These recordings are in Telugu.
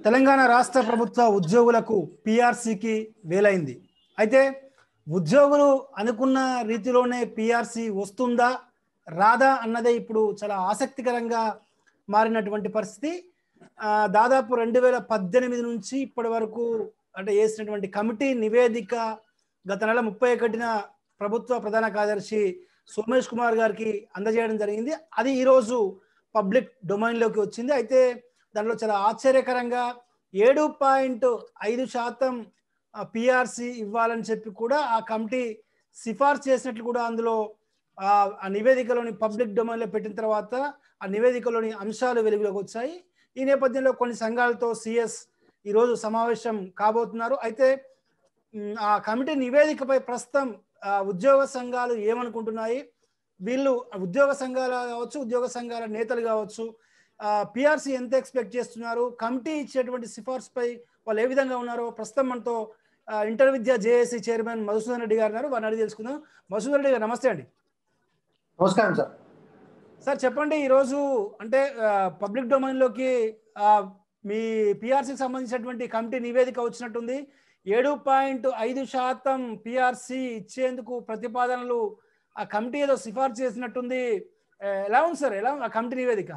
తెలంగాణ రాష్ట్ర ప్రభుత్వ ఉద్యోగులకు పిఆర్సీకి వేలైంది అయితే ఉద్యోగులు అనుకున్న రీతిలోనే పిఆర్సీ వస్తుందా రాదా అన్నదే ఇప్పుడు చాలా ఆసక్తికరంగా మారినటువంటి పరిస్థితి ఆ, దాదాపు రెండు వేల పద్దెనిమిది నుంచి ఇప్పటి వరకు అంటే వేసినటువంటి కమిటీ నివేదిక గత నెల ముప్పై ఒకటిన ప్రభుత్వ ప్రధాన కార్యదర్శి సోమేష్ కుమార్ గారికి అందజేయడం జరిగింది అది ఈరోజు పబ్లిక్ డొమైన్లోకి వచ్చింది అయితే దానిలో చాలా ఆశ్చర్యకరంగా ఏడు పాయింట్ ఐదు శాతం పిఆర్సి ఇవ్వాలని చెప్పి కూడా ఆ కమిటీ సిఫార్సు చేసినట్లు కూడా అందులో ఆ ఆ నివేదికలోని పబ్లిక్ డొమైన్లో పెట్టిన తర్వాత ఆ నివేదికలోని అంశాలు వెలుగులోకి వచ్చాయి ఈ నేపథ్యంలో కొన్ని సంఘాలతో సిఎస్ ఈరోజు సమావేశం కాబోతున్నారు అయితే ఉమ్, ఆ కమిటీ నివేదికపై ప్రస్తుతం ఆ, ఉద్యోగ సంఘాలు ఏమనుకుంటున్నాయి వీళ్ళు ఉద్యోగ సంఘాలు కావచ్చు ఉద్యోగ సంఘాల నేతలు కావచ్చు పిఆర్సీ ఎంత ఎక్స్పెక్ట్ చేస్తున్నారు కమిటీ ఇచ్చేటువంటి సిఫార్సుపై వాళ్ళు ఏ విధంగా ఉన్నారో ప్రస్తుతం మనతో ఆ, ఇంటర్ విద్య జేఏసీ చైర్మన్ మధుసూదన్ రెడ్డి గారు ఉన్నారు వారిని అడిగి తెలుసుకుందాం మధుసూదన్ రెడ్డి గారు నమస్తే అండి నమస్కారం సార్ సార్ చెప్పండి ఈరోజు అంటే పబ్లిక్ డొమైన్లోకి ఆ, మీ పిఆర్సీకి సంబంధించినటువంటి కమిటీ నివేదిక వచ్చినట్టుంది ఏడు పాయింట్ ఐదు శాతం పిఆర్సీ ఇచ్చేందుకు ప్రతిపాదనలు ఆ కమిటీ ఏదో సిఫార్సు చేసినట్టుంది ఆ, ఎలా ఉంది సార్ ఎలా ఉంది ఆ కమిటీ నివేదిక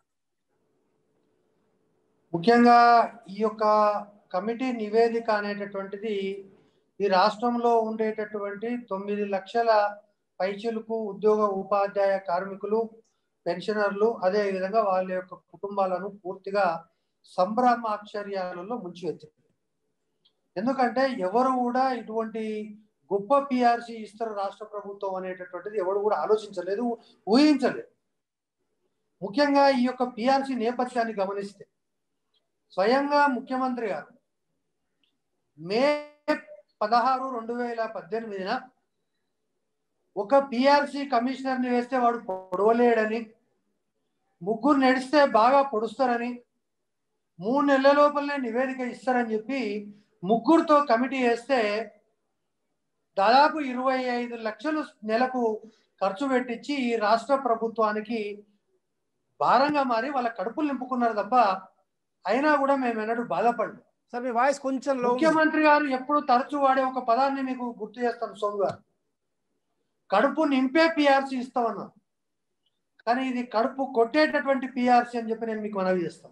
ముఖ్యంగా ఈ యొక్క కమిటీ నివేదిక అనేటటువంటిది ఈ రాష్ట్రంలో ఉండేటటువంటి తొమ్మిది లక్షల పైచులకు ఉద్యోగ ఉపాధ్యాయ కార్మికులు పెన్షనర్లు అదే విధంగా వాళ్ళ యొక్క కుటుంబాలను పూర్తిగా సంభ్రమాశ్చర్యాలలో ముంచివెత్తింది ఎందుకంటే ఎవరు కూడా ఇటువంటి గొప్ప పిఆర్సీ ఇస్తారు రాష్ట్ర ప్రభుత్వం అనేటటువంటిది ఎవరు కూడా ఆలోచించలేదు ఊహించలేదు ముఖ్యంగా ఈ యొక్క పిఆర్సీ నేపథ్యాన్ని గమనిస్తే స్వయంగా ముఖ్యమంత్రి గారు మే పదహారు రెండు వేల పద్దెనిమిదిన ఒక పిఆర్సీ కమిషనర్ని వేస్తే వాడు పొడవలేడని ముగ్గురు నడిస్తే బాగా పొడుస్తారని మూడు నెలల లోపలనే నివేదిక ఇస్తారని చెప్పి ముగ్గురుతో కమిటీ వేస్తే దాదాపు ఇరవై ఐదు లక్షలు నెలకు ఖర్చు పెట్టించి ఈ రాష్ట్ర ప్రభుత్వానికి భారంగా మారి వాళ్ళ కడుపులు నింపుకున్నారు తప్ప అయినా కూడా మేము ఎన్నడూ బాధపడలేదు సార్ మీ వాయిస్ కొంచెం లో ఉంది. ముఖ్యమంత్రి గారు ఎప్పుడు తరచూ వాడే ఒక పదాన్ని మీకు గుర్తు చేస్తాను సోము గారు కడుపు నింపే పిఆర్సీ ఇస్తామన్నారు కానీ ఇది కడుపు కొట్టేటటువంటి పిఆర్సీ అని చెప్పి నేను మీకు మనవి చేస్తాను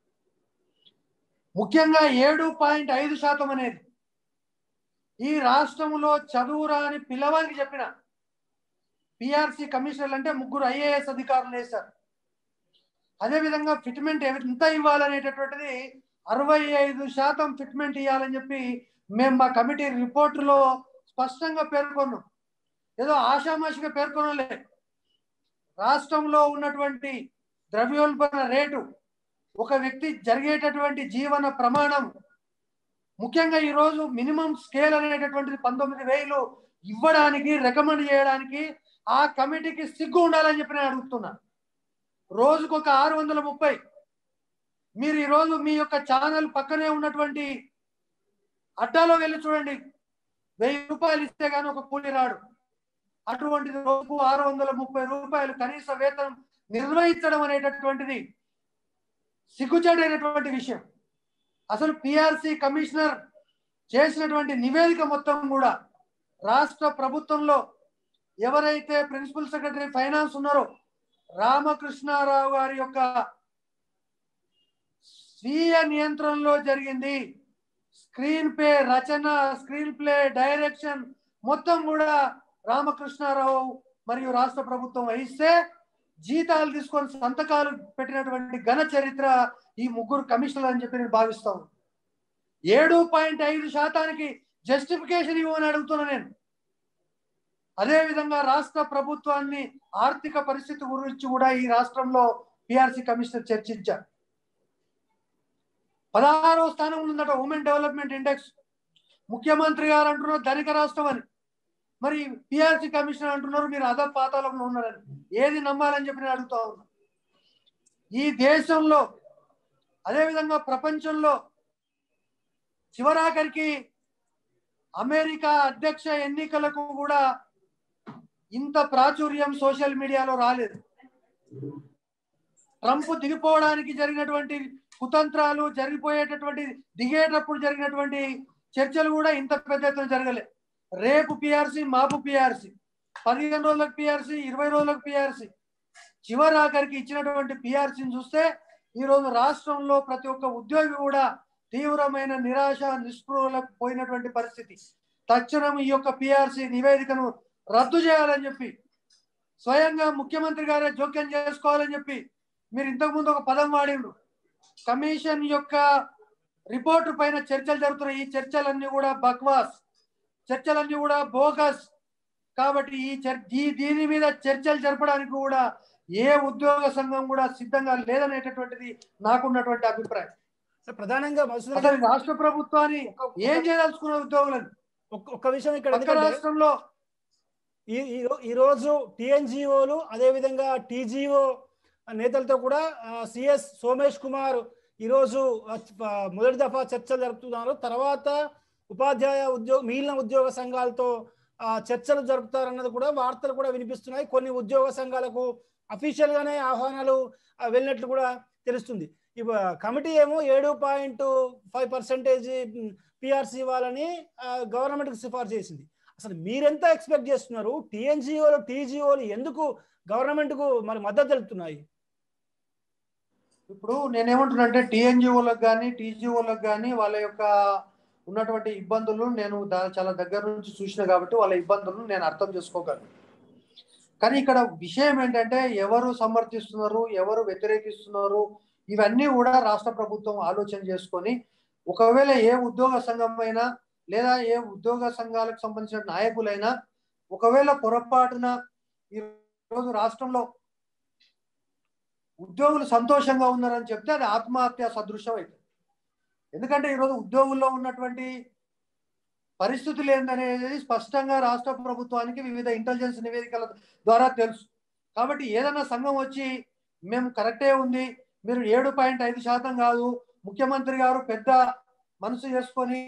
ముఖ్యంగా ఏడు పాయింట్ ఐదు శాతం అనేది ఈ రాష్ట్రంలో చదువు రాని పిల్లవానికి చెప్పిన పిఆర్సీ కమిషనర్లు అంటే ముగ్గురు ఐఏఎస్ అధికారులు వేశారు అదేవిధంగా ఫిట్మెంట్ ఎంత ఇవ్వాలనేటటువంటిది అరవై ఐదు శాతం ఫిట్మెంట్ ఇవ్వాలని చెప్పి మేము మా కమిటీ రిపోర్టులో స్పష్టంగా పేర్కొన్నాం ఏదో ఆషామాషిగా పేర్కొనలే రాష్ట్రంలో ఉన్నటువంటి ద్రవ్యోల్బణ రేటు ఒక వ్యక్తి జరిగేటటువంటి జీవన ప్రమాణం ముఖ్యంగా ఈరోజు మినిమం స్కేల్ అనేటటువంటిది పంతొమ్మిది వేలు ఇవ్వడానికి రికమెండ్ చేయడానికి ఆ కమిటీకి సిగ్గు ఉండాలని చెప్పి నేను అడుగుతున్నా రోజుకు ఒక ఆరు వందల ముప్పై మీరు ఈరోజు మీ యొక్క ఛానల్ పక్కనే ఉన్నటువంటి అడ్డాలో వెళ్ళి చూడండి వెయ్యి రూపాయలు ఇస్తే గానీ ఒక కూలి రాడు అటువంటిది రోజుకు ఆరు వందల ముప్పై రూపాయలు కనీస వేతనం నిర్వహించడం అనేటటువంటిది సిగ్గుచేటైనటువంటి విషయం అసలు పిఆర్సి కమిషనర్ చేసినటువంటి నివేదిక మొత్తం కూడా రాష్ట్ర ప్రభుత్వంలో ఎవరైతే ప్రిన్సిపల్ సెక్రటరీ ఫైనాన్స్ ఉన్నారో రామకృష్ణారావు గారి యొక్క స్వీయ నియంత్రణలో జరిగింది స్క్రీన్ ప్లే రచన స్క్రీన్ ప్లే డైరెక్షన్ మొత్తం కూడా రామకృష్ణారావు మరియు రాష్ట్ర ప్రభుత్వం వహిస్తే జీతాలు తీసుకొని సంతకాలు పెట్టినటువంటి ఘన చరిత్ర ఈ ముగ్గురు కమిషనర్ అని చెప్పి నేను భావిస్తాను ఏడు పాయింట్ ఐదు శాతానికి జస్టిఫికేషన్ ఇవ్వని అడుగుతున్నా నేను అదే విధంగా రాష్ట్ర ప్రభుత్వాన్ని ఆర్థిక పరిస్థితి గురించి కూడా ఈ రాష్ట్రంలో పిఆర్సీ కమిషనర్ చర్చించారు పదహారవ స్థానం ఉందట ఉమెన్ డెవలప్మెంట్ ఇండెక్స్ ముఖ్యమంత్రి గారు అంటున్నారు ధనిక రాష్ట్రం అని మరి పిఆర్సీ కమిషనర్ అంటున్నారు మీరు అద పాతాళంలో ఉన్నారని ఏది నమ్మాలని చెప్పి నేను అడుగుతా ఉన్నా ఈ దేశంలో అదేవిధంగా ప్రపంచంలో చివరాఖరికి అమెరికా అధ్యక్ష ఎన్నికలకు కూడా ఇంత ప్రాచుర్యం సోషల్ మీడియాలో రాలేదు ట్రంప్ దిగిపోవడానికి జరిగినటువంటి కుతంత్రాలు జరిగిపోయేటటువంటి దిగేటప్పుడు జరిగినటువంటి చర్చలు కూడా ఇంత పెద్ద ఎత్తున జరగలే రేపు పిఆర్సి మాపు పిఆర్సి పదిహేను రోజులకు పిఆర్సి ఇరవై రోజులకు పిఆర్సి చివరి ఆఖరికి ఇచ్చినటువంటి పిఆర్సీని చూస్తే ఈ రోజు రాష్ట్రంలో ప్రతి ఒక్క ఉద్యోగి కూడా తీవ్రమైన నిరాశ నిస్పృహలకు పోయినటువంటి పరిస్థితి తక్షణం ఈ యొక్క పిఆర్సి నివేదికను రద్దు చేయాలని చెప్పి స్వయంగా ముఖ్యమంత్రి గారే జోక్యం చేసుకోవాలని చెప్పి మీరు ఇంతకుముందు ఒక పదం వాడిండ్రు కమిషన్ యొక్క రిపోర్టు పైన చర్చలు జరుగుతున్నాయి ఈ చర్చలన్నీ కూడా బక్వాస్ చర్చలన్నీ కూడా బోగస్ కాబట్టి ఈ చర్ ఈ దీని మీద చర్చలు జరపడానికి కూడా ఏ ఉద్యోగ సంఘం కూడా సిద్ధంగా లేదనేటటువంటిది నాకున్నటువంటి అభిప్రాయం సో ప్రధానంగా మసూద్ అసలు రాష్ట్ర ప్రభుత్వాన్ని ఏం చేయదలుచుకున్న ఉద్యోగులను ఒక్క- ఒక్క విషయం ఇక్కడ పక్క ఎందుకంటే రాష్ట్రంలో ఈ ఈ రో- ఈ రోజు టిఎన్జిఓలు అదేవిధంగా టీజీఓ నేతలతో కూడా సిఎస్ సోమేష్ కుమార్ ఈరోజు ఆ, ఆ, మొదటి దఫా చర్చలు జరుపుతున్నారు తర్వాత ఉపాధ్యాయ ఉద్యోగ మిగిలిన ఉద్యోగ సంఘాలతో ఆ, చర్చలు జరుపుతారన్నది కూడా వార్తలు కూడా వినిపిస్తున్నాయి కొన్ని ఉద్యోగ సంఘాలకు అఫీషియల్ గానే ఆహ్వానాలు ఆ, వెళ్ళినట్లు కూడా తెలుస్తుంది ఇవ కమిటీ ఏమో ఏడు పాయింట్ ఫైవ్ పర్సెంటేజ్ పిఆర్సీ ఇవ్వాలని గవర్నమెంట్కి సిఫార్సు చేసింది అసలు మీరెంత ఎక్స్పెక్ట్ చేస్తున్నారు టిఎన్జిఓలు టీజీఓలు ఎందుకు గవర్నమెంట్ కు మరి మద్దతు తెలుపుతున్నాయి ఇప్పుడు నేనేమంటున్నా అంటే టిఎన్జిఓలకు కానీ టీజీఓలకు కానీ వాళ్ళ యొక్క ఉన్నటువంటి ఇబ్బందులు నేను దా- చాలా దగ్గర నుంచి చూసిన కాబట్టి వాళ్ళ ఇబ్బందులను నేను అర్థం చేసుకోగలను కానీ ఇక్కడ విషయం ఏంటంటే ఎవరు సమర్థిస్తున్నారు ఎవరు వ్యతిరేకిస్తున్నారు ఇవన్నీ కూడా రాష్ట్ర ప్రభుత్వం ఆలోచన చేసుకొని ఒకవేళ ఏ ఉద్యోగ సంఘం అయినా లేదా ఏ ఉద్యోగ సంఘాలకు సంబంధించిన నాయకులైనా ఒకవేళ పొరపాటున ఈ రోజు రాష్ట్రంలో ఉద్యోగులు సంతోషంగా ఉన్నారని చెప్తే అది ఆత్మహత్య సదృశ్యం అవుతుంది ఎందుకంటే ఈరోజు ఉద్యోగుల్లో ఉన్నటువంటి పరిస్థితులు ఏందనేది స్పష్టంగా రాష్ట్ర ప్రభుత్వానికి వివిధ ఇంటెలిజెన్స్ నివేదికల ద్వారా తెలుసు కాబట్టి ఏదైనా సంఘం వచ్చి మేము కరెక్టే ఉంది మీరు ఏడు పాయింట్ ఐదు శాతం కాదు ముఖ్యమంత్రి గారు పెద్ద మనసు చేసుకొని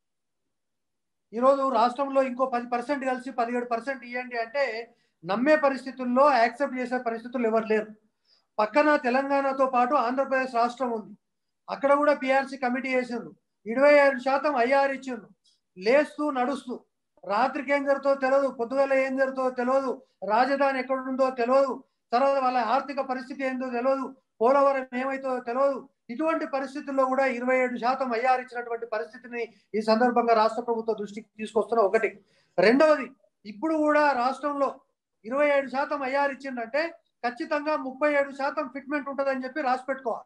ఈరోజు రాష్ట్రంలో ఇంకో పది పర్సెంట్ కలిసి పదిహేడు పర్సెంట్ ఇవ్వండి అంటే నమ్మే పరిస్థితుల్లో యాక్సెప్ట్ చేసే పరిస్థితులు ఎవరు లేరు పక్కన తెలంగాణతో పాటు ఆంధ్రప్రదేశ్ రాష్ట్రం ఉంది అక్కడ కూడా పిఆర్సీ కమిటీ వేసిండ్రు ఇరవై ఐదు శాతం ఐఆర్ ఇచ్చిండ్రు లేస్తూ నడుస్తూ రాత్రికి ఏం జరుగుతుందో తెలియదు పొద్దుగల ఏం జరుగుతుందో తెలియదు రాజధాని ఎక్కడుందో తెలియదు తర్వాత వాళ్ళ ఆర్థిక పరిస్థితి ఏందో తెలియదు పోలవరం ఏమైతుందో తెలియదు ఇటువంటి పరిస్థితుల్లో కూడా ఇరవై ఏడు శాతం ఐఆర్ ఇచ్చినటువంటి పరిస్థితిని ఈ సందర్భంగా రాష్ట్ర ప్రభుత్వ దృష్టికి తీసుకొస్తున్న ఒకటి రెండవది ఇప్పుడు కూడా రాష్ట్రంలో ఇరవై ఏడు శాతం ఐఆర్ ఇచ్చిందంటే ఖచ్చితంగా ముప్పై ఏడు శాతం ఫిట్మెంట్ ఉంటుందని చెప్పి రాసి పెట్టుకోవాలి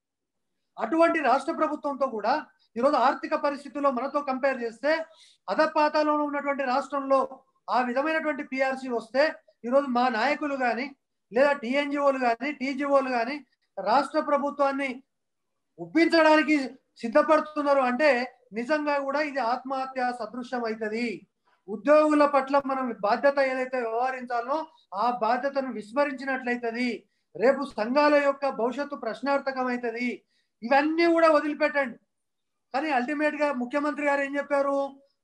అటువంటి రాష్ట్ర ప్రభుత్వంతో కూడా ఈరోజు ఆర్థిక పరిస్థితుల్లో మనతో కంపేర్ చేస్తే అధపాతాలో ఉన్నటువంటి రాష్ట్రంలో ఆ విధమైనటువంటి పిఆర్సీ వస్తే ఈరోజు మా నాయకులు కానీ లేదా టిఎన్జిఓలు కానీ టీజీఓలు కానీ రాష్ట్ర ప్రభుత్వాన్ని ఒప్పించడానికి సిద్ధపడుతున్నారు అంటే నిజంగా కూడా ఇది ఆత్మహత్య సదృశ్యం అవుతుంది ఉద్యోగుల పట్ల మనం బాధ్యత ఏదైతే వ్యవహరించాలో ఆ బాధ్యతను విస్మరించినట్లయితది రేపు సంఘాల యొక్క భవిష్యత్తు ప్రశ్నార్థకం అవుతుంది ఇవన్నీ కూడా వదిలిపెట్టండి కానీ అల్టిమేట్ గా ముఖ్యమంత్రి గారు ఏం చెప్పారు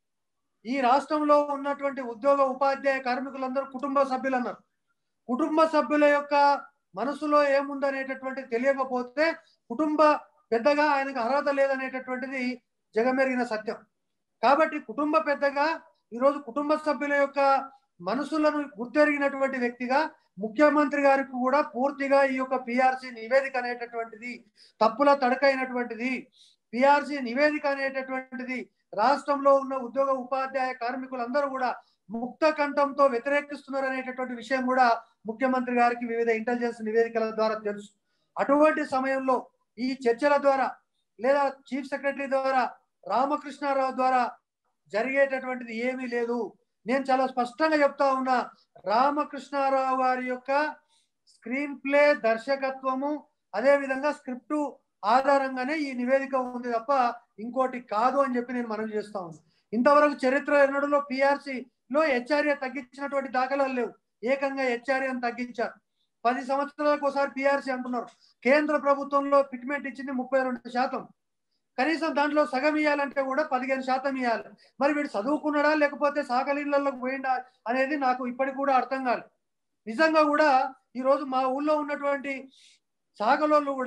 ఈ రాష్ట్రంలో ఉన్నటువంటి ఉద్యోగ ఉపాధ్యాయ కార్మికులందరూ కుటుంబ సభ్యులు అన్నారు కుటుంబ సభ్యుల యొక్క మనసులో ఏముందనేటటువంటిది తెలియకపోతే కుటుంబ పెద్దగా ఆయనకు అర్హత లేదనేటటువంటిది జగమెరిగిన సత్యం కాబట్టి కుటుంబ పెద్దగా ఈరోజు కుటుంబ సభ్యుల యొక్క మనసులను గుర్తెరిగినటువంటి వ్యక్తిగా ముఖ్యమంత్రి గారికి కూడా పూర్తిగా ఈ యొక్క పిఆర్సి నివేదిక అనేటటువంటిది తప్పుల తడకైనటువంటిది పిఆర్సి నివేదిక అనేటటువంటిది రాష్ట్రంలో ఉన్న ఉద్యోగ ఉపాధ్యాయ కార్మికులందరూ కూడా ముక్త కంఠంతో వ్యతిరేకిస్తున్నారు అనేటటువంటి విషయం కూడా ముఖ్యమంత్రి గారికి వివిధ ఇంటెలిజెన్స్ నివేదికల ద్వారా తెలుసు అటువంటి సమయంలో ఈ చర్చల ద్వారా లేదా చీఫ్ సెక్రటరీ ద్వారా రామకృష్ణారావు ద్వారా జరిగేటటువంటిది ఏమీ లేదు నేను చాలా స్పష్టంగా చెప్తా ఉన్నా రామకృష్ణారావు గారి యొక్క స్క్రీన్ ప్లే దర్శకత్వము అదే విధంగా స్క్రిప్ట్ ఆధారంగానే ఈ నివేదిక ఉంది తప్ప ఇంకోటి కాదు అని చెప్పి నేను మనవి చేస్తా ఉన్నాను ఇంతవరకు చరిత్ర ఎన్నడలో పిఆర్సి లో హెచ్ఆర్ఏ తగ్గించినటువంటి దాఖలాలు లేవు ఏకంగా హెచ్ఆర్ఏని తగ్గించారు పది సంవత్సరాలకు ఒకసారి పిఆర్సీ అంటున్నారు కేంద్ర ప్రభుత్వంలో ఫిట్మెంట్ ఇచ్చింది ముప్పై రెండు శాతం కనీసం దాంట్లో సగం ఇవ్వాలంటే కూడా పదిహేను శాతం ఇవ్వాలి మరి వీడు చదువుకున్నాడా లేకపోతే సాగలీళ్ళలోకి పోయిండా అనేది నాకు ఇప్పటికి కూడా అర్థం కాదు నిజంగా కూడా ఈ రోజు మా ఊళ్ళో ఉన్నటువంటి సాగలోళ్ళు కూడా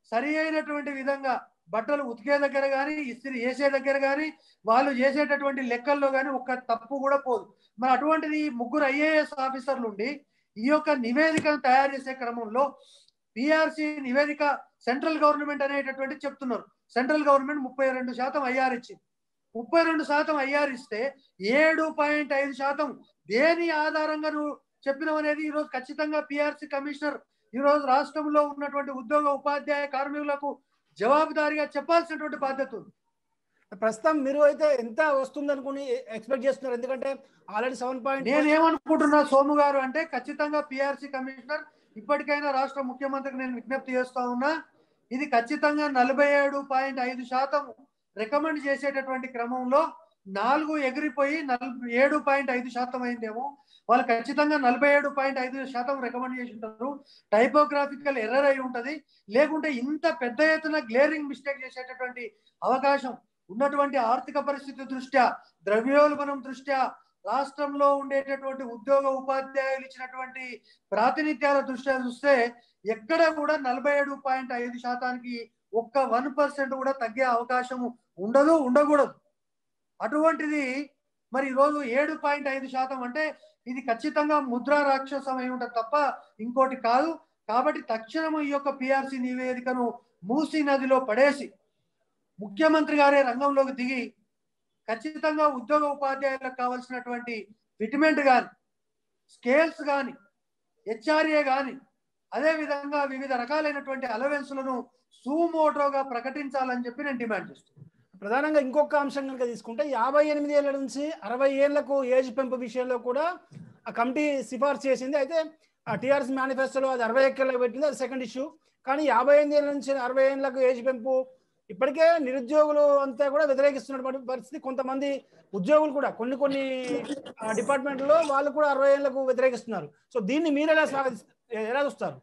సరి అయినటువంటి విధంగా బట్టలు ఉతికే దగ్గర కానీ ఇస్త్రీ చేసే దగ్గర కానీ వాళ్ళు చేసేటటువంటి లెక్కల్లో కానీ ఒక్క తప్పు కూడా పోదు మరి అటువంటిది ఈ ముగ్గురు ఐఏఎస్ ఆఫీసర్లు ఉండి ఈ యొక్క నివేదికను తయారు చేసే క్రమంలో పిఆర్సి నివేదిక సెంట్రల్ గవర్నమెంట్ అనేటటువంటి చెప్తున్నారు సెంట్రల్ గవర్నమెంట్ ముప్పై రెండు శాతం ఐఆర్ ఇచ్చింది ముప్పై రెండు శాతం ఐఆర్ ఇస్తే ఏడు పాయింట్ ఐదు శాతం దేని ఆధారంగా నువ్వు చెప్పినవి అనేది ఈరోజు ఖచ్చితంగా పిఆర్సి కమిషనర్ ఈరోజు రాష్ట్రంలో ఉన్నటువంటి ఉద్యోగ ఉపాధ్యాయ కార్మికులకు జవాబుదారీగా చెప్పాల్సినటువంటి బాధ్యత ఉంది ప్రస్తుతం మీరు అయితే ఎంత వస్తుంది అనుకుని ఎక్స్పెక్ట్ చేస్తున్నారు ఎందుకంటే ఆల్రెడీ సెవెన్ పాయింట్ నేనేమనుకుంటున్నా సోము గారు అంటే ఖచ్చితంగా పిఆర్సి కమిషనర్ ఇప్పటికైనా రాష్ట్ర ముఖ్యమంత్రికి నేను విజ్ఞప్తి చేస్తా ఉన్నా ఇది ఖచ్చితంగా నలభై ఏడు పాయింట్ ఐదు శాతం రికమెండ్ చేసేటటువంటి క్రమంలో నాలుగు ఎగిరిపోయి నలభై ఏడు పాయింట్ ఐదు శాతం అయిందేమో వాళ్ళు ఖచ్చితంగా నలభై ఏడు పాయింట్ ఐదు శాతం రికమెండ్ చేసి ఉంటారు టైపోగ్రాఫికల్ ఎర్రర్ అయి ఉంటది లేకుంటే ఇంత పెద్ద ఎత్తున గ్లేరింగ్ మిస్టేక్ చేసేటటువంటి అవకాశం ఉన్నటువంటి ఆర్థిక పరిస్థితి దృష్ట్యా ద్రవ్యోల్బణం దృష్ట్యా రాష్ట్రంలో ఉండేటటువంటి ఉద్యోగ ఉపాధ్యాయులు ఇచ్చినటువంటి ప్రాతినిధ్యాల దృష్ట్యా చూస్తే ఎక్కడ కూడా నలభై ఏడు పాయింట్ ఐదు శాతానికి ఒక్క వన్ పర్సెంట్ కూడా తగ్గే అవకాశం ఉండదు ఉండకూడదు అటువంటిది మరి ఈరోజు ఏడు పాయింట్ ఐదు శాతం అంటే ఇది ఖచ్చితంగా ముద్రా రాక్షసం అయి ఉంటుంది తప్ప ఇంకోటి కాదు కాబట్టి తక్షణం ఈ యొక్క పిఆర్సి నివేదికను మూసీ నదిలో పడేసి ముఖ్యమంత్రి గారే రంగంలోకి దిగి ఖచ్చితంగా ఉద్యోగ ఉపాధ్యాయులకు కావాల్సినటువంటి ఫిట్మెంట్ కానీ స్కేల్స్ కానీ హెచ్ఆర్ఏ కానీ అదే విధంగా వివిధ రకాలైనటువంటి అలవెన్స్లను సూమోటోగా ప్రకటించాలని చెప్పి నేను డిమాండ్ చేస్తున్నాను ప్రధానంగా ఇంకొక అంశం కనుక తీసుకుంటే యాభై ఎనిమిది ఏళ్ళ నుంచి అరవై ఏళ్లకు ఏజ్ పెంపు విషయంలో కూడా ఆ కమిటీ సిఫార్సు చేసింది అయితే ఆ టీఆర్ఎస్ మేనిఫెస్టోలో అది అరవై ఎక్కలకు పెట్టింది అది సెకండ్ ఇష్యూ కానీ యాభై ఎనిమిది ఏళ్ళ నుంచి అరవై ఏళ్ళకు ఏజ్ పెంపు ఇప్పటికే నిరుద్యోగులు అంతా కూడా వ్యతిరేకిస్తున్నటువంటి పరిస్థితి కొంతమంది ఉద్యోగులు కూడా కొన్ని కొన్ని డిపార్ట్మెంట్లో వాళ్ళు కూడా అరవై ఏళ్లకు వ్యతిరేకిస్తున్నారు సో దీన్ని మీరు ఎలా స్వాగతి ఎలా చూస్తారు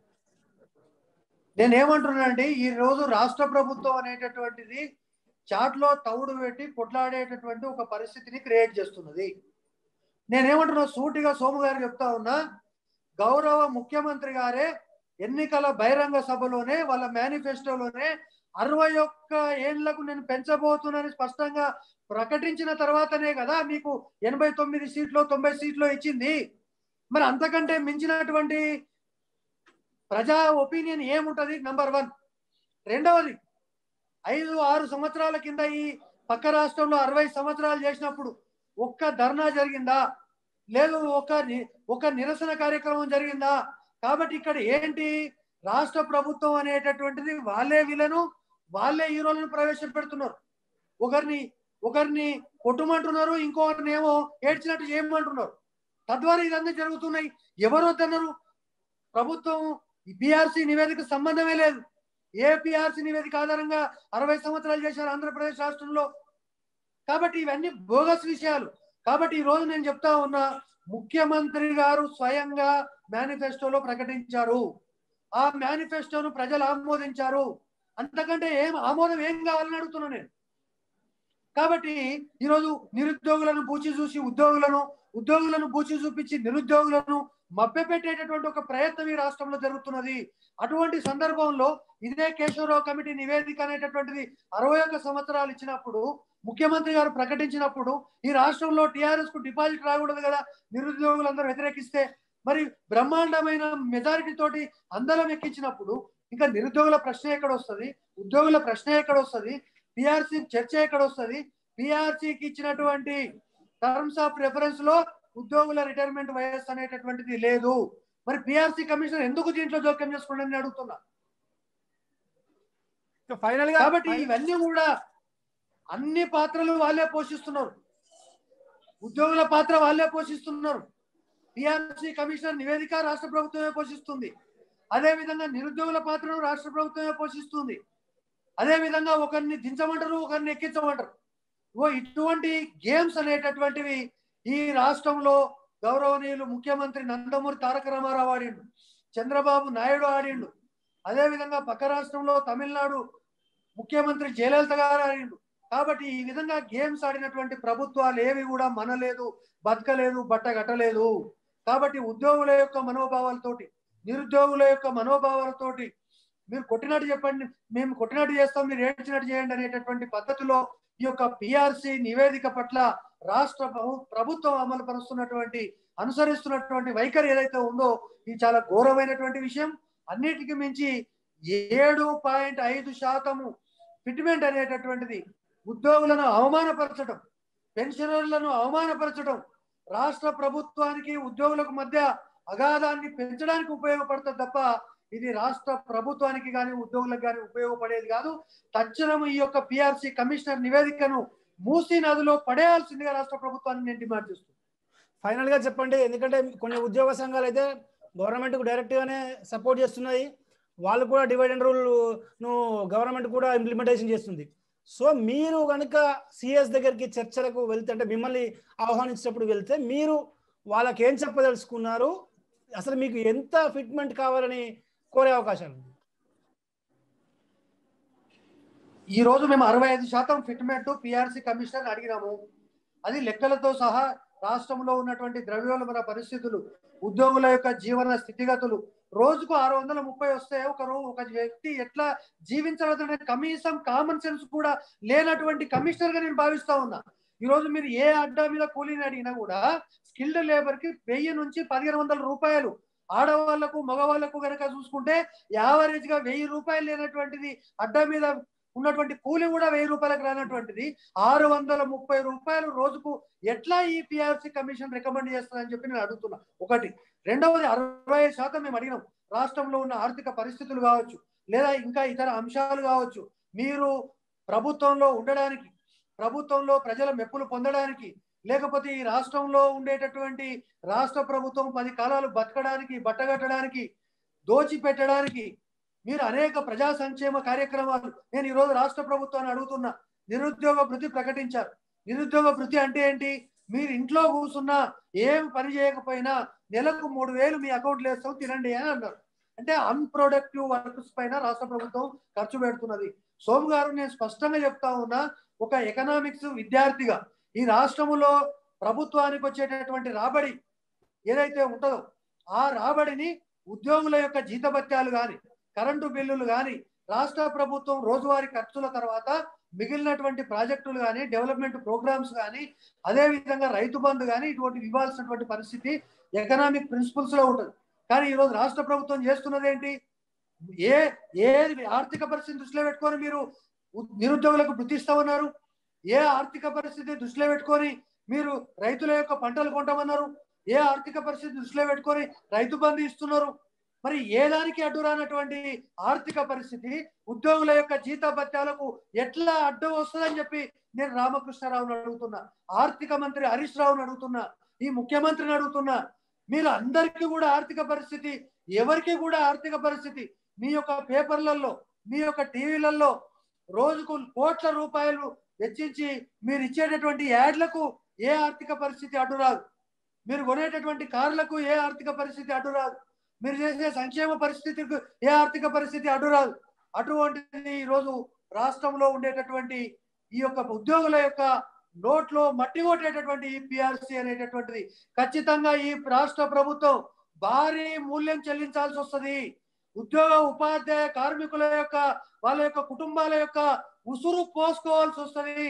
నేను ఏమంటున్నానండి ఈ రోజు రాష్ట్ర ప్రభుత్వం అనేటటువంటిది చాట్లో తవుడు పెట్టి కొట్లాడేటటువంటి ఒక పరిస్థితిని క్రియేట్ చేస్తున్నది నేనేమంటున్నా సూటిగా సోము గారు చెప్తా ఉన్నా గౌరవ ముఖ్యమంత్రి గారే ఎన్నికల బహిరంగ సభలోనే వాళ్ళ మేనిఫెస్టోలోనే అరవై ఒక్క ఏళ్లకు నేను పెంచబోతున్నానని స్పష్టంగా ప్రకటించిన తర్వాతనే కదా మీకు ఎనభై తొమ్మిది సీట్లు తొంభై సీట్లు ఇచ్చింది మరి అంతకంటే మించినటువంటి ప్రజా ఒపీనియన్ ఏముంటది నంబర్ వన్ రెండవది ఐదు ఆరు సంవత్సరాల కింద ఈ పక్క రాష్ట్రంలో అరవై సంవత్సరాలు చేసినప్పుడు ఒక్క ధర్నా జరిగిందా లేదు ఒక ని- ఒక నిరసన కార్యక్రమం జరిగిందా కాబట్టి ఇక్కడ ఏంటి రాష్ట్ర ప్రభుత్వం అనేటటువంటిది వాళ్ళే వీళ్ళను వాళ్ళే హీరోలను ప్రవేశపెడుతున్నారు ఒకరిని ఒకరిని కొట్టుమంటున్నారు ఇంకొకరిని ఏమో ఏడ్చినట్టు చేయమంటున్నారు తద్వారా ఇదన్నీ జరుగుతున్నాయి ఎవరు వద్దన్నారు ప్రభుత్వం ఈ పిఆర్సీ నివేదిక సంబంధమే లేదు ఏ పిఆర్సీ నివేదిక ఆధారంగా అరవై సంవత్సరాలు చేశారు ఆంధ్రప్రదేశ్ రాష్ట్రంలో కాబట్టి ఇవన్నీ బోగస్ విషయాలు కాబట్టి ఈ రోజు నేను చెప్తా ఉన్నా ముఖ్యమంత్రి గారు స్వయంగా మేనిఫెస్టోలో ప్రకటించారు ఆ మేనిఫెస్టోను ప్రజలు ఆమోదించారు అంతకంటే ఏం ఆమోదం ఏం కావాలని అడుగుతున్నా నేను కాబట్టి ఈరోజు నిరుద్యోగులను పూచి చూసి ఉద్యోగులను ఉద్యోగులను పూచి చూపించి నిరుద్యోగులను మభ్యపెట్టేటటువంటి ఒక ప్రయత్నం ఈ రాష్ట్రంలో జరుగుతున్నది అటువంటి సందర్భంలో ఇదే కేశవరావు కమిటీ నివేదిక అనేటటువంటిది అరవై ఒక్క సంవత్సరాలు ఇచ్చినప్పుడు ముఖ్యమంత్రి గారు ప్రకటించినప్పుడు ఈ రాష్ట్రంలో టిఆర్ఎస్ కు డిపాజిట్ రాకూడదు కదా నిరుద్యోగులందరూ వ్యతిరేకిస్తే మరి బ్రహ్మాండమైన మెజారిటీ తోటి అందరం ఎక్కించినప్పుడు ఇంకా నిరుద్యోగుల ప్రశ్న ఎక్కడ వస్తుంది ఉద్యోగుల ప్రశ్న ఎక్కడ వస్తుంది పిఆర్సీ చర్చ ఎక్కడ వస్తుంది పిఆర్సీకి ఇచ్చినటువంటి టర్మ్స్ ఆఫ్ రెఫరెన్స్ లో ఉద్యోగుల రిటైర్మెంట్ వయస్సు అనేటటువంటిది లేదు మరి పిఆర్సీ కమిషనర్ ఎందుకు దీంట్లో జోక్యం చేసుకోండి అని అడుగుతున్నా ఫైనల్ గా కాబట్టి ఇవన్నీ కూడా అన్ని పాత్రలు వాళ్ళే పోషిస్తున్నారు ఉద్యోగుల పాత్ర వాళ్ళే పోషిస్తున్నారు పిఆర్సీ కమిషనర్ నివేదిక రాష్ట్ర ప్రభుత్వమే పోషిస్తుంది అదే విధంగా నిరుద్యోగుల పాత్రను రాష్ట్ర ప్రభుత్వమే పోషిస్తుంది అదే విధంగా ఒకరిని దించమంటారు ఒకరిని ఎక్కించమంటారు ఓ ఇటువంటి గేమ్స్ అనేటటువంటివి ఈ రాష్ట్రంలో గౌరవనీయులు ముఖ్యమంత్రి నందమూరి తారక రామారావు ఆడిండు చంద్రబాబు నాయుడు ఆడిండు అదే విధంగా పక్క రాష్ట్రంలో తమిళనాడు ముఖ్యమంత్రి జయలలిత గారు ఆడిండు కాబట్టి ఈ విధంగా గేమ్స్ ఆడినటువంటి ప్రభుత్వాలు ఏవి కూడా మనలేదు బతకలేదు బట్ట కట్టలేదు కాబట్టి ఉద్యోగుల యొక్క మనోభావాలతోటి నిరుద్యోగుల యొక్క మనోభావాలతోటి మీరు కొట్టినట్టు చెప్పండి మేము కొట్టినట్టు చేస్తాం మీరు ఏడ్చినట్టు చేయండి అనేటటువంటి పద్ధతిలో ఈ యొక్క పిఆర్సి నివేదిక పట్ల రాష్ట్ర ప్రభు- ప్రభుత్వం అమలు పరుస్తున్నటువంటి అనుసరిస్తున్నటువంటి వైఖరి ఏదైతే ఉందో ఇది చాలా ఘోరమైనటువంటి విషయం అన్నిటికీ మించి ఏడు పాయింట్ ఐదు శాతము ఫిట్మెంట్ అనేటటువంటిది ఉద్యోగులను అవమానపరచడం పెన్షనర్లను అవమానపరచడం రాష్ట్ర ప్రభుత్వానికి ఉద్యోగులకు మధ్య అగాధాన్ని పెంచడానికి ఉపయోగపడుతుంది తప్ప ఇది రాష్ట్ర ప్రభుత్వానికి కానీ ఉద్యోగులకు కానీ ఉపయోగపడేది కాదు తక్షణం ఈ యొక్క పిఆర్సి కమిషనర్ నివేదికను మూసీ నదిలో పడేయాల్సిందిగా రాష్ట్ర ప్రభుత్వాన్ని నేను డిమాండ్ చేస్తున్నాను ఫైనల్ గా చెప్పండి ఎందుకంటే కొన్ని ఉద్యోగ సంఘాలు అయితే గవర్నమెంట్ కు డైరెక్ట్ గానే సపోర్ట్ చేస్తున్నాయి వాళ్ళు కూడా డివైడ్ అండ్ రూల్ ను గవర్నమెంట్ కూడా ఇంప్లిమెంటేషన్ చేస్తుంది సో మీరు కనుక సిఎస్ దగ్గరికి చర్చలకు వెళ్తే అంటే మిమ్మల్ని ఆహ్వానించినప్పుడు వెళ్తే మీరు వాళ్ళకి ఏం చెప్పదలుచుకున్నారు అసలు మీకు ఎంత ఫిట్మెంట్ కావాలని కోరే అవకాశాలు ఉంది ఈ రోజు మేము అరవై ఐదు శాతం ఫిట్మెంట్ పిఆర్సి కమిషనర్ అడిగినాము అది లెక్కలతో సహా రాష్ట్రంలో ఉన్నటువంటి ద్రవ్యోల్బణ పరిస్థితులు ఉద్యోగుల యొక్క జీవన స్థితిగతులు రోజుకు ఆరు వందల ముప్పై వస్తే ఒక రో ఒక వ్యక్తి ఎట్లా జీవించగలుగుతాడనే కనీసం కామన్ సెన్స్ కూడా లేనటువంటి కమిషనర్ గా నేను భావిస్తా ఉన్నా ఈ రోజు మీరు ఏ అడ్డా మీద కూలీని అడిగినా కూడా స్కిల్డ్ లేబర్ కి వెయ్యి నుంచి పదిహేను వందల రూపాయలు ఆడవాళ్లకు మగవాళ్లకు గనక చూసుకుంటే యావరేజ్ గా వెయ్యి రూపాయలు లేనటువంటిది అడ్డా మీద ఉన్నటువంటి కూలి కూడా వెయ్యి రూపాయలకు రానటువంటిది ఆరు వందల ముప్పై రూపాయలు రోజుకు ఎట్లా ఈ పిఆర్సి కమిషన్ రికమెండ్ చేస్తుందని చెప్పి నేను అడుగుతున్నా ఒకటి రెండవది అరవై ఐదు శాతం మేము అడిగినాం రాష్ట్రంలో ఉన్న ఆర్థిక పరిస్థితులు కావచ్చు లేదా ఇంకా ఇతర అంశాలు కావచ్చు మీరు ప్రభుత్వంలో ఉండడానికి ప్రభుత్వంలో ప్రజల మెప్పులు పొందడానికి లేకపోతే ఈ రాష్ట్రంలో ఉండేటటువంటి రాష్ట్ర ప్రభుత్వం పది కాలాలు బతకడానికి బట్టగట్టడానికి దోచిపెట్టడానికి మీరు అనేక ప్రజా సంక్షేమ కార్యక్రమాలు నేను ఈరోజు రాష్ట్ర ప్రభుత్వాన్ని అడుగుతున్నా నిరుద్యోగ భృతి ప్రకటించారు నిరుద్యోగ భృతి అంటే ఏంటి మీరు ఇంట్లో కూర్చున్నా ఏం పని చేయకపోయినా నెలకు మూడు వేలు మీ అకౌంట్లో వేస్తాం తినండి అని అన్నారు అంటే అన్ప్రొడక్టివ్ వర్క్స్ పైన రాష్ట్ర ప్రభుత్వం ఖర్చు పెడుతున్నది సోము గారు నేను స్పష్టంగా చెప్తా ఉన్నా ఒక ఎకనామిక్స్ విద్యార్థిగా ఈ రాష్ట్రములో ప్రభుత్వానికి వచ్చేటటువంటి రాబడి ఏదైతే ఉంటుందో ఆ రాబడిని ఉద్యోగుల యొక్క జీతభత్యాలు కానీ కరెంటు బిల్లులు కానీ రాష్ట్ర ప్రభుత్వం రోజువారీ ఖర్చుల తర్వాత మిగిలినటువంటి ప్రాజెక్టులు కానీ డెవలప్మెంట్ ప్రోగ్రామ్స్ కానీ అదే విధంగా రైతు బంధు కానీ ఇటువంటి ఇవ్వాల్సినటువంటి పరిస్థితి ఎకనామిక్ ప్రిన్సిపల్స్ లో ఉంటుంది కానీ ఈరోజు రాష్ట్ర ప్రభుత్వం చేస్తున్నది ఏంటి ఏ ఏ ఆర్థిక పరిస్థితి దృష్టిలో పెట్టుకొని మీరు ఉ- నిరుద్యోగులకు వృత్తి ఇస్తామన్నారు ఏ ఆర్థిక పరిస్థితి దృష్టిలో పెట్టుకొని మీరు రైతుల యొక్క పంటలు కొంటామన్నారు ఏ ఆర్థిక పరిస్థితి దృష్టిలో పెట్టుకొని రైతు బంధు ఇస్తున్నారు మరి ఏ దానికి అడ్డు రానటువంటి ఆర్థిక పరిస్థితి ఉద్యోగుల యొక్క జీత భత్యాలకు ఎట్లా అడ్డు వస్తుందని చెప్పి నేను రామకృష్ణారావుని అడుగుతున్నా ఆర్థిక మంత్రి హరీష్ రావుని అడుగుతున్నా ఈ ముఖ్యమంత్రిని అడుగుతున్నా మీరు అందరికీ కూడా ఆర్థిక పరిస్థితి ఎవరికి కూడా ఆర్థిక పరిస్థితి మీ యొక్క పేపర్లలో మీ యొక్క టీవీలలో రోజుకు కోట్ల రూపాయలు వెచ్చించి మీరు ఇచ్చేటటువంటి యాడ్లకు ఏ ఆర్థిక పరిస్థితి అడ్డు రాదు మీరు కొనేటటువంటి కార్లకు ఏ ఆర్థిక పరిస్థితి అడ్డు రాదు మీరు చేసే సంక్షేమ పరిస్థితికి ఏ ఆర్థిక పరిస్థితి అడ్డు రాదు అటువంటిది ఈరోజు రాష్ట్రంలో ఉండేటటువంటి ఈ యొక్క ఉద్యోగుల యొక్క నోట్లో మట్టి కొట్టేటటువంటి ఈ పిఆర్సి అనేటటువంటిది ఖచ్చితంగా ఈ రాష్ట్ర ప్రభుత్వం భారీ మూల్యం చెల్లించాల్సి వస్తుంది ఉద్యోగ ఉపాధ్యాయ కార్మికుల యొక్క వాళ్ళ యొక్క కుటుంబాల యొక్క ఉసురు పోసుకోవాల్సి వస్తుంది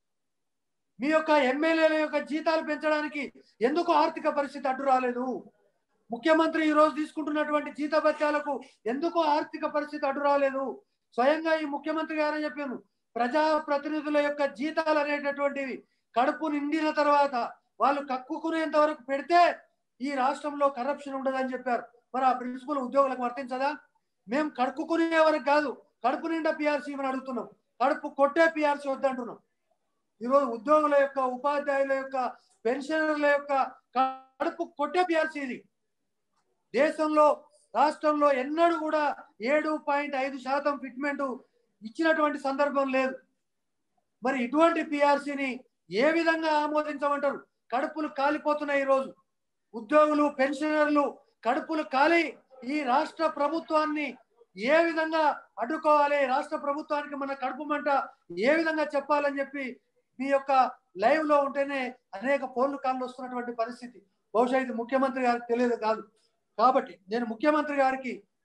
మీ యొక్క ఎమ్మెల్యేల యొక్క జీతాలు పెంచడానికి ఎందుకు ఆర్థిక పరిస్థితి అడ్డు రాలేదు ముఖ్యమంత్రి ఈ రోజు తీసుకుంటున్నటువంటి జీతభత్యాలకు ఎందుకు ఆర్థిక పరిస్థితి అడ్డు రాలేదు స్వయంగా ఈ ముఖ్యమంత్రి గారే చెప్పాను ప్రజా ప్రతినిధుల యొక్క జీతాలు అనేటటువంటివి కడుపు నిండిన తర్వాత వాళ్ళు కక్కుకునేంత వరకు పెడితే ఈ రాష్ట్రంలో కరప్షన్ ఉండదని చెప్పారు మరి ఆ ప్రిన్సిపల్ ఉద్యోగులకు వర్తించదా మేము కడుక్కునే వరకు కాదు కడుపు నిండా పిఆర్సీ ఇవ్వని అడుగుతున్నాం కడుపు కొట్టే పిఆర్సీ వద్దంటున్నాం ఈరోజు ఉద్యోగుల యొక్క ఉపాధ్యాయుల యొక్క పెన్షనర్ల యొక్క కడుపు కొట్టే పిఆర్సీ ఇది దేశంలో రాష్ట్రంలో ఎన్నడూ కూడా ఏడు పాయింట్ ఐదు శాతం ఫిట్మెంట్ ఇచ్చినటువంటి సందర్భం లేదు మరి ఇటువంటి పిఆర్సీని ఏ విధంగా ఆమోదించమంటారు కడుపులు కాలిపోతున్నాయి ఈరోజు ఉద్యోగులు పెన్షనర్లు కడుపులు కాలి ఈ రాష్ట్ర ప్రభుత్వాన్ని ఏ విధంగా అడ్డుకోవాలి రాష్ట్ర ప్రభుత్వానికి మన కడుపు మంట ఏ విధంగా చెప్పాలని చెప్పి మీ యొక్క లైవ్ లో ఉంటేనే అనేక ఫోన్లు కాళ్ళు వస్తున్నటువంటి పరిస్థితి బహుశా ఇది ముఖ్యమంత్రి గారికి తెలియదు కాదు కాబట్టి నేను ముఖ్యమంత్రి గారికి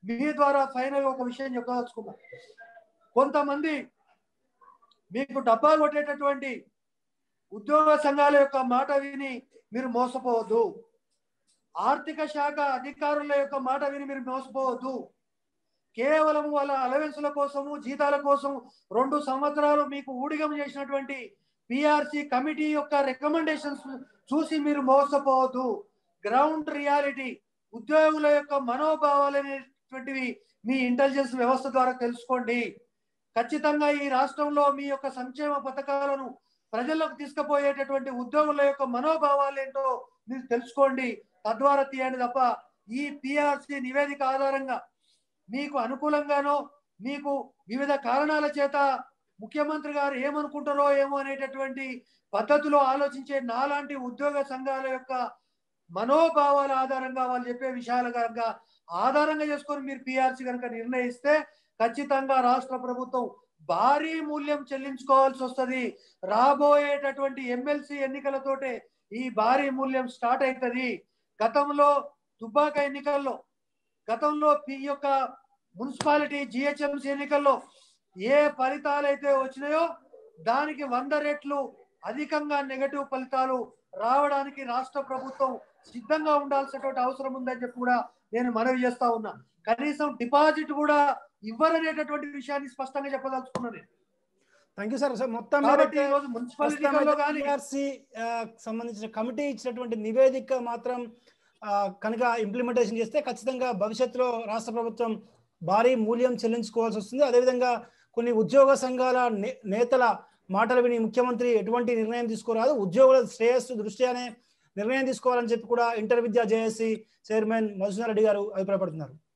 మీ ద్వారా ఫైనల్ ఒక విషయం చెప్పదలుచుకున్నా కొంతమంది మీకు డబ్బా కొట్టేటటువంటి ఉద్యోగ సంఘాల యొక్క మాట విని మీరు మోసపోవద్దు ఆర్థిక శాఖ అధికారుల యొక్క మాట విని మీరు మోసపోవద్దు కేవలం వాళ్ళ అలవెన్సుల కోసము జీతాల కోసం రెండు సంవత్సరాలు మీకు ఊడిగం చేసినటువంటి పిఆర్సి కమిటీ యొక్క రికమెండేషన్స్ చూసి మీరు మోసపోవద్దు గ్రౌండ్ రియాలిటీ ఉద్యోగుల యొక్క మనోభావాలు అనేటువంటివి మీ ఇంటెలిజెన్స్ వ్యవస్థ ద్వారా తెలుసుకోండి ఖచ్చితంగా ఈ రాష్ట్రంలో మీ యొక్క సంక్షేమ పథకాలను ప్రజల్లోకి తీసుకుపోయేటటువంటి ఉద్యోగుల యొక్క మనోభావాలు ఏంటో మీరు తెలుసుకోండి తద్వారా తీయండి తప్ప ఈ పిఆర్సి నివేదిక ఆధారంగా మీకు అనుకూలంగానో మీకు వివిధ కారణాల చేత ముఖ్యమంత్రి గారు ఏమనుకుంటారో ఏమో అనేటటువంటి పద్ధతిలో ఆలోచించే నాలాంటి ఉద్యోగ సంఘాల యొక్క మనోభావాల ఆధారంగా వాళ్ళు చెప్పే విషయాల కనుక ఆధారంగా చేసుకొని మీరు పిఆర్సీ కనుక నిర్ణయిస్తే ఖచ్చితంగా రాష్ట్ర ప్రభుత్వం భారీ మూల్యం చెల్లించుకోవాల్సి వస్తుంది రాబోయేటటువంటి ఎమ్మెల్సీ ఎన్నికలతోటే ఈ భారీ మూల్యం స్టార్ట్ అవుతుంది గతంలో దుబ్బాక ఎన్నికల్లో గతంలో ఈ యొక్క మున్సిపాలిటీ జిహెచ్ఎంసీ ఎన్నికల్లో ఏ ఫలితాలు అయితే వచ్చినాయో దానికి వంద రెట్లు అధికంగా నెగటివ్ ఫలితాలు రావడానికి రాష్ట్ర ప్రభుత్వం సిద్ధంగా ఉండాల్సినటువంటి అవసరం ఉందని చెప్పి కూడా నేను మనవి చేస్తా ఉన్నా కనీసం డిపాజిట్ కూడా ఇవ్వరనేటటువంటి విషయాన్ని స్పష్టంగా చెప్పదలుచుకున్నాను నేను. థ్యాంక్ యూ సార్ సార్ మొత్తం కాబట్టి మీరైతే ఈ రోజు మున్సిపల్ ఎన్నికల్లో కానీ PRC, ఆ, సంబంధించిన కమిటీ ఇచ్చినటువంటి నివేదిక మాత్రం ఆ, కనుక ఇంప్లిమెంటేషన్ చేస్తే ఖచ్చితంగా భవిష్యత్తులో రాష్ట్ర ప్రభుత్వం భారీ మూల్యం చెల్లించుకోవాల్సి వస్తుంది అదేవిధంగా కొన్ని ఉద్యోగ సంఘాల నే- నేతల మాటలు విని ముఖ్యమంత్రి ఎటువంటి నిర్ణయం తీసుకోరాదు ఉద్యోగుల శ్రేయస్సు దృష్ట్యానే నిర్ణయం తీసుకోవాలని చెప్పి కూడా ఇంటర్ విద్యా జేఏసీ చైర్మన్ మధుసూదన్ రెడ్డి గారు అభిప్రాయపడుతున్నారు